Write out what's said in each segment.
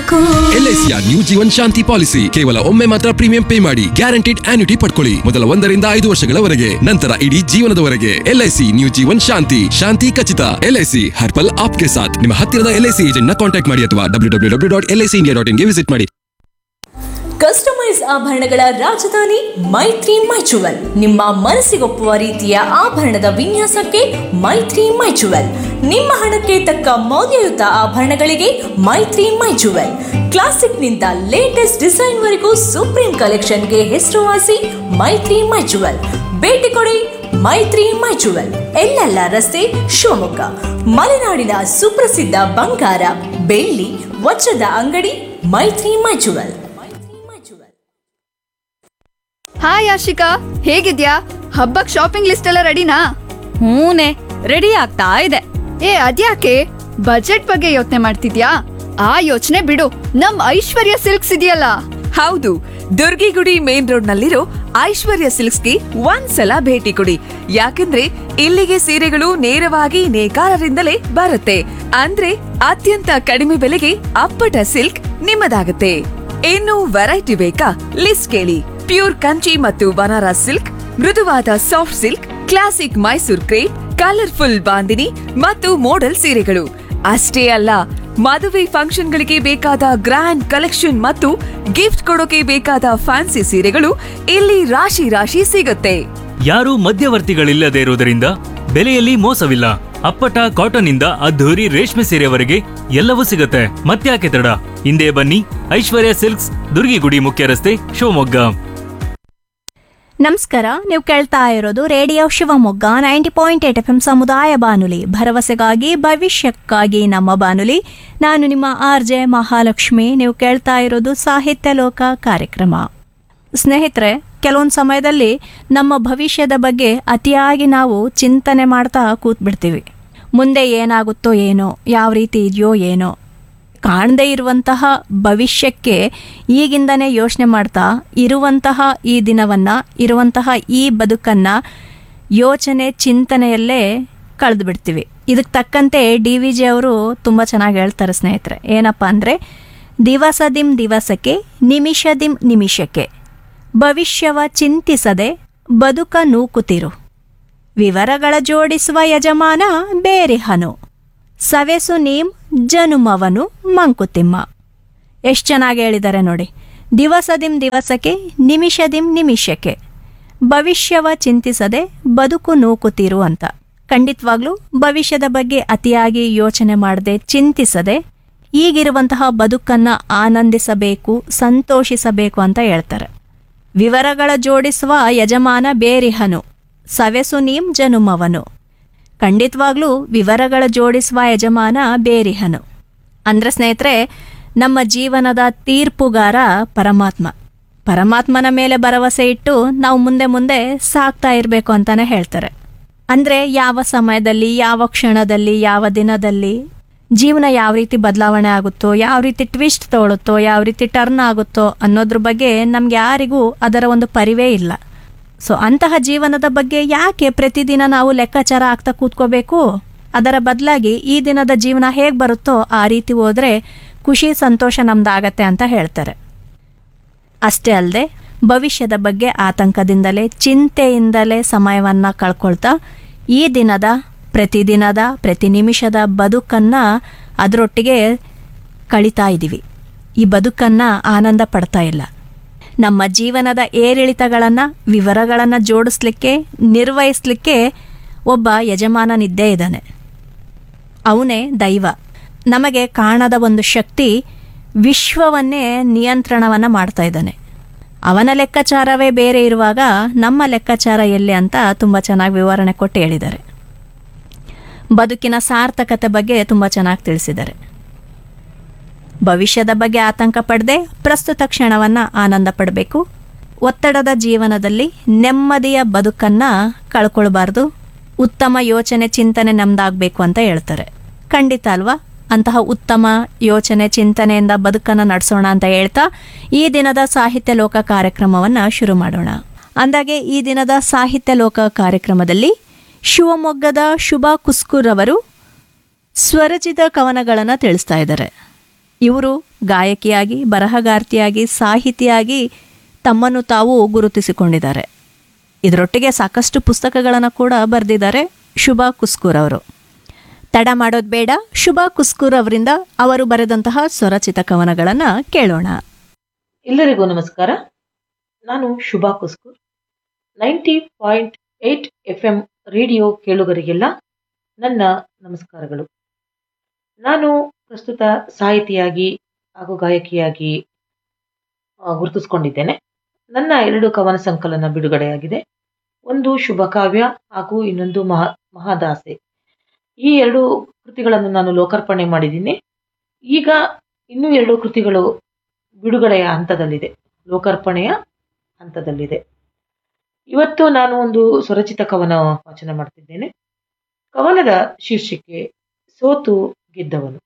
ಸಾಕು ಎಲ್ಐಸಿಯ new Jeevan Shanti policy ಕೇವಲ ಒಮ್ಮೆ ಮಾತ್ರ ಪ್ರೀಮಿಯಂ ಪೇ ಮಾಡಿ ಗ್ಯಾರಂಟಿಡ್ ಆನ್ಯುಟಿ ಪಡ್ಕೊಳ್ಳಿ ಮೊದಲ ಒಂದರಿಂದ ಐದು ವರ್ಷಗಳವರೆಗೆ ನಂತರ ಇಡೀ ಜೀವನದವರೆಗೆ ಎಲ್ಐಸಿ ನ್ಯೂ ಜೀವನ್ ಶಾಂತಿ ಶಾಂತಿ ಖಚಿತ ಎಲ್ಐಸಿ ಹರ್ಪಲ್ ಆಪ್ಗೆ ಸಾಥ್ ನಿಮ್ಮ ಹತ್ತಿರದ ಎಲ್ಐಸಿ ಏಜೆಂಟ್ ನ ಕಾಂಟ್ಯಾಕ್ಟ್ ಮಾಡಿ ಅಥವಾ W W W dot LIC India dot ಇನ್ಗೆ ವಿಸಿಟ್ ಮಾಡಿ ಕಸ್ಟಮೈಸ್ ಆಭರಣಗಳ ರಾಜಧಾನಿ ಮೈತ್ರಿ ಮೈಚುವಲ್ ನಿಮ್ಮ ಮನಸ್ಸಿಗೊಪ್ಪುವ ರೀತಿಯ ಆಭರಣದ ವಿನ್ಯಾಸಕ್ಕೆ ಮೈತ್ರಿ ಮೈಚುವಲ್ ನಿಮ್ಮ ಹಣಕ್ಕೆ ತಕ್ಕ ಮೌಲ್ಯಯುತ ಆಭರಣಗಳಿಗೆ ಮೈತ್ರಿ ಮೈಚುವಲ್ ಕ್ಲಾಸಿಕ್ನಿಂದ ಲೇಟೆಸ್ಟ್ ಡಿಸೈನ್ ವರೆಗೂ ಸುಪ್ರೀಂ ಕಲೆಕ್ಷನ್ಗೆ ಹೆಸರುವಾಸಿ ಮೈತ್ರಿ ಮೈಚುವಲ್ ಭೇಟಿ ಕೊಡಿ ಮೈತ್ರಿ ಮೈಚುವಲ್ ಎಲ್ಲೆಲ್ಲ ರಸ್ತೆ ಶಿವಮೊಗ್ಗ ಮಲೆನಾಡಿನ ಸುಪ್ರಸಿದ್ಧ ಬಂಗಾರ ಬೆಳ್ಳಿ ವಜ್ರದ ಅಂಗಡಿ ಮೈತ್ರಿ ಮೈಚುವಲ್ ಹಾಯ್ ಆಶಿಕಾ ಹೇಗಿದ್ಯಾ ಹಬ್ಬಕ್ ಶಾಪಿಂಗ್ ಲಿಸ್ಟ್ ಎಲ್ಲ ರೆಡಿನಾ ಹೂನೆ ರೆಡಿ ಆಗ್ತಾ ಇದೆ ಏ ಅದ್ಯಾಕೆ ಬಜೆಟ್ ಬಗ್ಗೆ ಯೋಚನೆ ಮಾಡ್ತಿದ್ಯಾ ಆ ಯೋಚನೆ ಬಿಡು ನಮ್ ಐಶ್ವರ್ಯ ಸಿಲ್ಕ್ಸ್ ಇದೆಯಲ್ಲ ಹೌದು ದುರ್ಗಿಗುಡಿ ಮೇನ್ ರೋಡ್ ನಲ್ಲಿರೋ ಐಶ್ವರ್ಯ ಸಿಲ್ಕ್ಸ್ಗೆ ಒಂದ್ಸಲ ಭೇಟಿ ಕೊಡಿ ಯಾಕಂದ್ರೆ ಇಲ್ಲಿಗೆ ಸೀರೆಗಳು ನೇರವಾಗಿ ನೇಕಾರರಿಂದಲೇ ಬರುತ್ತೆ ಅಂದ್ರೆ ಅತ್ಯಂತ ಕಡಿಮೆ ಬೆಲೆಗೆ ಅಪ್ಪಟ ಸಿಲ್ಕ್ ನಿಮ್ಮದಾಗುತ್ತೆ ಇನ್ನು ವೆರೈಟಿ ಬೇಕಾ ಲಿಸ್ಟ್ ಕೇಳಿ ಪ್ಯೂರ್ ಕಂಚಿ ಮತ್ತು ಬನಾರಸ್ ಸಿಲ್ಕ್ ಮೃದುವಾದ soft silk classic Mysore crepe colourful bandhani ಮತ್ತು ಮೋಡಲ್ ಸೀರೆಗಳು ಅಷ್ಟೇ ಅಲ್ಲ ಮದುವೆ ಫಂಕ್ಷನ್ಗಳಿಗೆ ಬೇಕಾದ ಗ್ರ್ಯಾಂಡ್ ಕಲೆಕ್ಷನ್ ಮತ್ತು ಗಿಫ್ಟ್ ಕೊಡೋಕೆ ಬೇಕಾದ ಫ್ಯಾನ್ಸಿ ಸೀರೆಗಳು ಇಲ್ಲಿ ರಾಶಿ ರಾಶಿ ಸಿಗುತ್ತೆ ಯಾರೂ ಮಧ್ಯವರ್ತಿಗಳಿಲ್ಲದೆ ಇರುವುದರಿಂದ ಬೆಲೆಯಲ್ಲಿ ಮೋಸವಿಲ್ಲ ಅಪ್ಪಟ ಕಾಟನ್ ಇಂದ ಅದ್ಧೂರಿ ರೇಷ್ಮೆ ಸೀರೆವರೆಗೆ ಎಲ್ಲವೂ ಸಿಗುತ್ತೆ ಮತ್ತ್ಯಾಕೆ ತಡ ಹಿಂದೆ ಬನ್ನಿ ಐಶ್ವರ್ಯ ಸಿಲ್ಕ್ಸ್ ದುರ್ಗಿಗುಡಿ ಮುಖ್ಯ ರಸ್ತೆ ಶಿವಮೊಗ್ಗ ನಮಸ್ಕಾರ ನೀವು ಕೇಳ್ತಾ ಇರೋದು radio Shivamogga ninety point eight F M ಸಮುದಾಯ ಬಾನುಲಿ ಭರವಸೆಗಾಗಿ ಭವಿಷ್ಯಕ್ಕಾಗಿ ನಮ್ಮ ಬಾನುಲಿ ನಾನು ನಿಮ್ಮ ಆರ್ ಜೆ ಮಹಾಲಕ್ಷ್ಮಿ ನೀವು ಕೇಳ್ತಾ ಇರೋದು ಸಾಹಿತ್ಯ ಲೋಕ ಕಾರ್ಯಕ್ರಮ ಸ್ನೇಹಿತರೆ ಕೆಲವೊಂದು ಸಮಯದಲ್ಲಿ ನಮ್ಮ ಭವಿಷ್ಯದ ಬಗ್ಗೆ ಅತಿಯಾಗಿ ನಾವು ಚಿಂತನೆ ಮಾಡ್ತಾ ಕೂತ್ಬಿಡ್ತೀವಿ ಮುಂದೆ ಏನಾಗುತ್ತೋ ಏನೋ ಯಾವ ರೀತಿ ಇದೆಯೋ ಏನೋ ಕಾಣದೇ ಇರುವಂತಹ ಭವಿಷ್ಯಕ್ಕೆ ಈಗಿಂದನೇ ಯೋಚನೆ ಮಾಡ್ತಾ ಇರುವಂತಹ ಈ ದಿನವನ್ನು ಇರುವಂತಹ ಈ ಬದುಕನ್ನು ಯೋಚನೆ ಚಿಂತನೆಯಲ್ಲೇ ಕಳೆದು ಬಿಡ್ತೀವಿ ಇದಕ್ಕೆ ತಕ್ಕಂತೆ ಡಿ ವಿ ಜಿ ಅವರು ತುಂಬ ಚೆನ್ನಾಗಿ ಹೇಳ್ತಾರೆ ಸ್ನೇಹಿತರೆ ಏನಪ್ಪ ಅಂದರೆ ದಿವಸ ದಿಂ ದಿವಸಕ್ಕೆ ನಿಮಿಷ ದಿಂ ನಿಮಿಷಕ್ಕೆ ಭವಿಷ್ಯವ ಚಿಂತಿಸದೆ ಬದುಕ ನೂಕುತ್ತಿರು ವಿವರಗಳ ಜೋಡಿಸುವ ಯಜಮಾನ ಬೇರಿಹನು ಸವೆಸು ನೀಂ ಜನುಮವನು ಮಂಕುತಿಮ್ಮ ಎಷ್ಟು ಚೆನ್ನಾಗಿ ಹೇಳಿದ್ದಾರೆ ನೋಡಿ ದಿವಸದಿಂ ದಿವಸಕ್ಕೆ ನಿಮಿಷದಿಂ ನಿಮಿಷಕ್ಕೆ ಭವಿಷ್ಯವ ಚಿಂತಿಸದೆ ಬದುಕು ನೂಕುತ್ತಿರು ಅಂತ ಖಂಡಿತವಾಗ್ಲೂ ಭವಿಷ್ಯದ ಬಗ್ಗೆ ಅತಿಯಾಗಿ ಯೋಚನೆ ಮಾಡದೆ ಚಿಂತಿಸದೆ ಈಗಿರುವಂತಹ ಬದುಕನ್ನ ಆನಂದಿಸಬೇಕು ಸಂತೋಷಿಸಬೇಕು ಅಂತ ಹೇಳ್ತಾರೆ ವಿವರಗಳ ಜೋಡಿಸುವ ಯಜಮಾನ ಬೇರಿಹನು ಸವೆಸು ನೀಂ ಜನುಮವನು ಖಂಡಿತವಾಗ್ಲೂ ವಿವರಗಳ ಜೋಡಿಸುವ ಯಜಮಾನ ಬೇರಿಹನು ಅಂದ್ರೆ ಸ್ನೇಹಿತರೆ ನಮ್ಮ ಜೀವನದ ತೀರ್ಪುಗಾರ ಪರಮಾತ್ಮ ಪರಮಾತ್ಮನ ಮೇಲೆ ಭರವಸೆ ಇಟ್ಟು ನಾವು ಮುಂದೆ ಮುಂದೆ ಸಾಕ್ತಾ ಇರಬೇಕು ಅಂತಾನೆ ಹೇಳ್ತಾರೆ ಅಂದ್ರೆ ಯಾವ ಸಮಯದಲ್ಲಿ ಯಾವ ಕ್ಷಣದಲ್ಲಿ ಯಾವ ದಿನದಲ್ಲಿ ಜೀವನ ಯಾವ ರೀತಿ ಬದಲಾವಣೆ ಆಗುತ್ತೋ ಯಾವ ರೀತಿ ಟ್ವಿಸ್ಟ್ ತಗೊಳುತ್ತೋ ಯಾವ ರೀತಿ ಟರ್ನ್ ಆಗುತ್ತೋ ಅನ್ನೋದ್ರ ಬಗ್ಗೆ ನಮ್ಗೆ ಯಾರಿಗೂ ಅದರ ಒಂದು ಪರಿವೇ ಇಲ್ಲ ಸೊ ಅಂತಹ ಜೀವನದ ಬಗ್ಗೆ ಯಾಕೆ ಪ್ರತಿದಿನ ನಾವು ಲೆಕ್ಕಾಚಾರ ಆಗ್ತಾ ಕೂತ್ಕೋಬೇಕು ಅದರ ಬದಲಾಗಿ ಈ ದಿನದ ಜೀವನ ಹೇಗೆ ಬರುತ್ತೋ ಆ ರೀತಿ ಹೋದ್ರೆ ಖುಷಿ ಸಂತೋಷ ನಮ್ದಾಗತ್ತೆ ಅಂತ ಹೇಳ್ತಾರೆ ಅಷ್ಟೇ ಅಲ್ಲದೆ ಭವಿಷ್ಯದ ಬಗ್ಗೆ ಆತಂಕದಿಂದಲೇ ಚಿಂತೆಯಿಂದಲೇ ಸಮಯವನ್ನು ಕಳ್ಕೊಳ್ತಾ ಈ ದಿನದ ಪ್ರತಿದಿನದ ಪ್ರತಿ ನಿಮಿಷದ ಬದುಕನ್ನು ಅದರೊಟ್ಟಿಗೆ ಕಳಿತಾ ಇದ್ದೀವಿ ಈ ಬದುಕನ್ನು ಆನಂದ ಪಡ್ತಾ ಇಲ್ಲ ನಮ್ಮ ಜೀವನದ ಏರಿಳಿತಗಳನ್ನು ವಿವರಗಳನ್ನು ಜೋಡಿಸ್ಲಿಕ್ಕೆ ನಿರ್ವಹಿಸ್ಲಿಕ್ಕೆ ಒಬ್ಬ ಯಜಮಾನನಿದ್ದೇ ಇದ್ದಾನೆ ಅವನೇ ದೈವ ನಮಗೆ ಕಾಣದ ಒಂದು ಶಕ್ತಿ ವಿಶ್ವವನ್ನೇ ನಿಯಂತ್ರಣವನ್ನು ಮಾಡ್ತಾ ಇದ್ದಾನೆ ಅವನ ಲೆಕ್ಕಾಚಾರವೇ ಬೇರೆ ಇರುವಾಗ ನಮ್ಮ ಲೆಕ್ಕಾಚಾರ ಎಲ್ಲಿ ಅಂತ ತುಂಬ ಚೆನ್ನಾಗಿ ವಿವರಣೆ ಕೊಟ್ಟು ಹೇಳಿದ್ದಾರೆ ಬದುಕಿನ ಸಾರ್ಥಕತೆ ಬಗ್ಗೆ ತುಂಬ ಚೆನ್ನಾಗಿ ತಿಳಿಸಿದ್ದಾರೆ ಭವಿಷ್ಯದ ಬಗ್ಗೆ ಆತಂಕ ಪಡದೆ ಪ್ರಸ್ತುತ ಕ್ಷಣವನ್ನು ಆನಂದ ಪಡಬೇಕು ಒತ್ತಡದ ಜೀವನದಲ್ಲಿ ನೆಮ್ಮದಿಯ ಬದುಕನ್ನು ಕಳ್ಕೊಳ್ಬಾರ್ದು ಉತ್ತಮ ಯೋಚನೆ ಚಿಂತನೆ ನಮ್ದಾಗಬೇಕು ಅಂತ ಹೇಳ್ತಾರೆ ಖಂಡಿತ ಅಲ್ವಾ ಅಂತಹ ಉತ್ತಮ ಯೋಚನೆ ಚಿಂತನೆಯಿಂದ ಬದುಕನ್ನು ನಡೆಸೋಣ ಅಂತ ಹೇಳ್ತಾ ಈ ದಿನದ ಸಾಹಿತ್ಯ ಲೋಕ ಕಾರ್ಯಕ್ರಮವನ್ನು ಶುರು ಮಾಡೋಣ ಅಂದಾಗೆ ಈ ದಿನದ ಸಾಹಿತ್ಯ ಲೋಕ ಕಾರ್ಯಕ್ರಮದಲ್ಲಿ ಶಿವಮೊಗ್ಗದ ಶುಭಾ ಕುಸ್ಕೂರ್ ಅವರು ಸ್ವರಚಿತ ಕವನಗಳನ್ನು ತಿಳಿಸ್ತಾ ಇದ್ದಾರೆ ಇವರು ಗಾಯಕಿಯಾಗಿ ಬರಹಗಾರ್ತಿಯಾಗಿ ಸಾಹಿತಿಯಾಗಿ ತಮ್ಮನ್ನು ತಾವು ಗುರುತಿಸಿಕೊಂಡಿದ್ದಾರೆ ಇದರೊಟ್ಟಿಗೆ ಸಾಕಷ್ಟು ಪುಸ್ತಕಗಳನ್ನು ಕೂಡ ಬರೆದಿದ್ದಾರೆ ಶುಭಾ ಕುಸ್ಕೂರ್ ಅವರು ತಡ ಮಾಡೋದು ಬೇಡ ಶುಭಾ ಕುಸ್ಕೂರ್ ಅವರಿಂದ ಅವರು ಬರೆದಂತಹ ಸ್ವರಚಿತ ಕವನಗಳನ್ನು ಕೇಳೋಣ ಎಲ್ಲರಿಗೂ ನಮಸ್ಕಾರ ನಾನು Shubha Kuskur ninety point eight F M radio ಕೇಳುಗರಿಗೆಲ್ಲ ನನ್ನ ನಮಸ್ಕಾರಗಳು ನಾನು ಪ್ರಸ್ತುತ ಸಾಹಿತಿಯಾಗಿ ಹಾಗೂ ಗಾಯಕಿಯಾಗಿ ಆ, ಗುರುತಿಸ್ಕೊಂಡಿದ್ದೇನೆ ನನ್ನ ಎರಡು ಕವನ ಸಂಕಲನ ಬಿಡುಗಡೆಯಾಗಿದೆ ಒಂದು ಶುಭ ಕಾವ್ಯ ಹಾಗೂ ಇನ್ನೊಂದು ಮಹಾ ಮಹಾದಾಸೆ ಈ ಎರಡು ಕೃತಿಗಳನ್ನು ನಾನು ಲೋಕಾರ್ಪಣೆ ಮಾಡಿದ್ದೀನಿ ಈಗ ಇನ್ನೂ ಎರಡು ಕೃತಿಗಳು ಬಿಡುಗಡೆಯ ಹಂತದಲ್ಲಿದೆ ಲೋಕಾರ್ಪಣೆಯ ಹಂತದಲ್ಲಿದೆ ಇವತ್ತು ನಾನು ಒಂದು ಸ್ವರಚಿತ ಕವನ ವಾಚನ ಮಾಡ್ತಿದ್ದೇನೆ ಕವನದ ಶೀರ್ಷಿಕೆ ಸೋತು ಗೆದ್ದವನು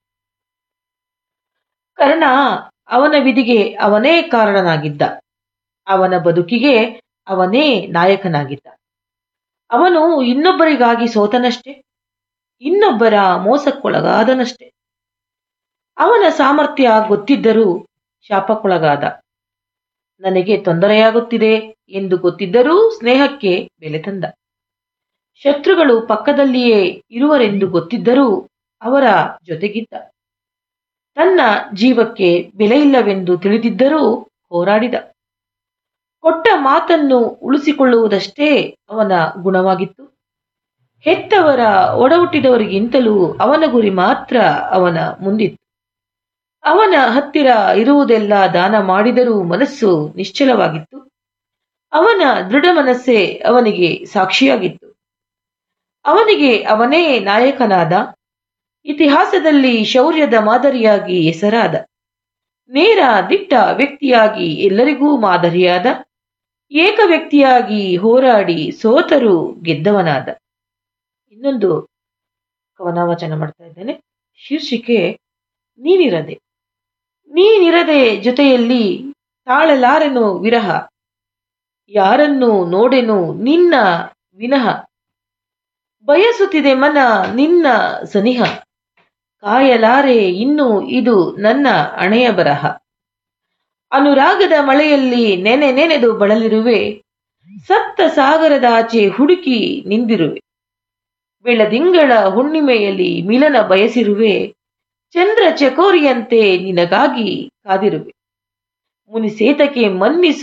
ಕರ್ಣ ಅವನ ವಿಧಿಗೆ ಅವನೇ ಕಾರಣನಾಗಿದ್ದ ಅವನ ಬದುಕಿಗೆ ಅವನೇ ನಾಯಕನಾಗಿದ್ದ ಅವನು ಇನ್ನೊಬ್ಬರಿಗಾಗಿ ಸೋತನಷ್ಟೇ ಇನ್ನೊಬ್ಬರ ಮೋಸಕ್ಕೊಳಗಾದನಷ್ಟೇ ಅವನ ಸಾಮರ್ಥ್ಯ ಗೊತ್ತಿದ್ದರೂ ಶಾಪಕ್ಕೊಳಗಾದ ನನಗೆ ತೊಂದರೆಯಾಗುತ್ತಿದೆ ಎಂದು ಗೊತ್ತಿದ್ದರೂ ಸ್ನೇಹಕ್ಕೆ ಬೆಲೆ ತಂದ ಶತ್ರುಗಳು ಪಕ್ಕದಲ್ಲಿಯೇ ಇರುವರೆಂದು ಗೊತ್ತಿದ್ದರೂ ಅವರ ಜೊತೆಗಿದ್ದ ತನ್ನ ಜೀವಕ್ಕೆ ಬೆಲೆಯಿಲ್ಲವೆಂದು ತಿಳಿದಿದ್ದರೂ ಹೋರಾಡಿದ ಕೊಟ್ಟ ಮಾತನ್ನು ಉಳಿಸಿಕೊಳ್ಳುವುದಷ್ಟೇ ಅವನ ಗುಣವಾಗಿತ್ತು ಹೆತ್ತವರ ಒಡಹುಟ್ಟಿದವರಿಗಿಂತಲೂ ಅವನ ಗುರಿ ಮಾತ್ರ ಅವನ ಮುಂದಿತ್ತು ಅವನ ಹತ್ತಿರ ಇರುವುದೆಲ್ಲ ದಾನ ಮಾಡಿದರೂ ಮನಸ್ಸು ನಿಶ್ಚಲವಾಗಿತ್ತು ಅವನ ದೃಢ ಮನಸ್ಸೇ ಅವನಿಗೆ ಸಾಕ್ಷಿಯಾಗಿತ್ತು ಅವನಿಗೆ ಅವನೇ ನಾಯಕನಾದ ಇತಿಹಾಸದಲ್ಲಿ ಶೌರ್ಯದ ಮಾದರಿಯಾಗಿ ಹೆಸರಾದ ನೇರ ದಿಟ್ಟ ವ್ಯಕ್ತಿಯಾಗಿ ಎಲ್ಲರಿಗೂ ಮಾದರಿಯಾದ ಏಕ ವ್ಯಕ್ತಿಯಾಗಿ ಹೋರಾಡಿ ಸೋತರೂ ಗೆದ್ದವನಾದ ಇನ್ನೊಂದು ಕವನ ವಾಚನ ಮಾಡ್ತಾ ಇದ್ದೇನೆ ಶೀರ್ಷಿಕೆ ನೀನಿರದೆ ನೀನಿರದೆ ಜೊತೆಯಲ್ಲಿ ತಾಳಲಾರೆನು ವಿರಹ ಯಾರನ್ನು ನೋಡೆನು ನಿನ್ನ ವಿನಃ ಬಯಸುತ್ತಿದೆ ಮನ ನಿನ್ನ ಸನಿಹ ಕಾಯಲಾರೆ ಇನ್ನು ಇದು ನನ್ನ ಅಣೆಯ ಬರಹ ಅನುರಾಗದ ಮಳೆಯಲ್ಲಿ ನೆನೆ ನೆನೆದು ಬಳಲಿರುವೆ ಸತ್ತ ಸಾಗರದಾಚೆ ಹುಡುಕಿ ನಿಂದಿರುವೆ ಬೆಳದಿಂಗಳ ಹುಣ್ಣಿಮೆಯಲ್ಲಿ ಮಿಲನ ಬಯಸಿರುವೆ ಚಂದ್ರ ಚಕೋರಿಯಂತೆ ನಿನಗಾಗಿ ಕಾದಿರುವೆ ಮುನಿಸೇತಕ್ಕೆ ಮನ್ನಿಸು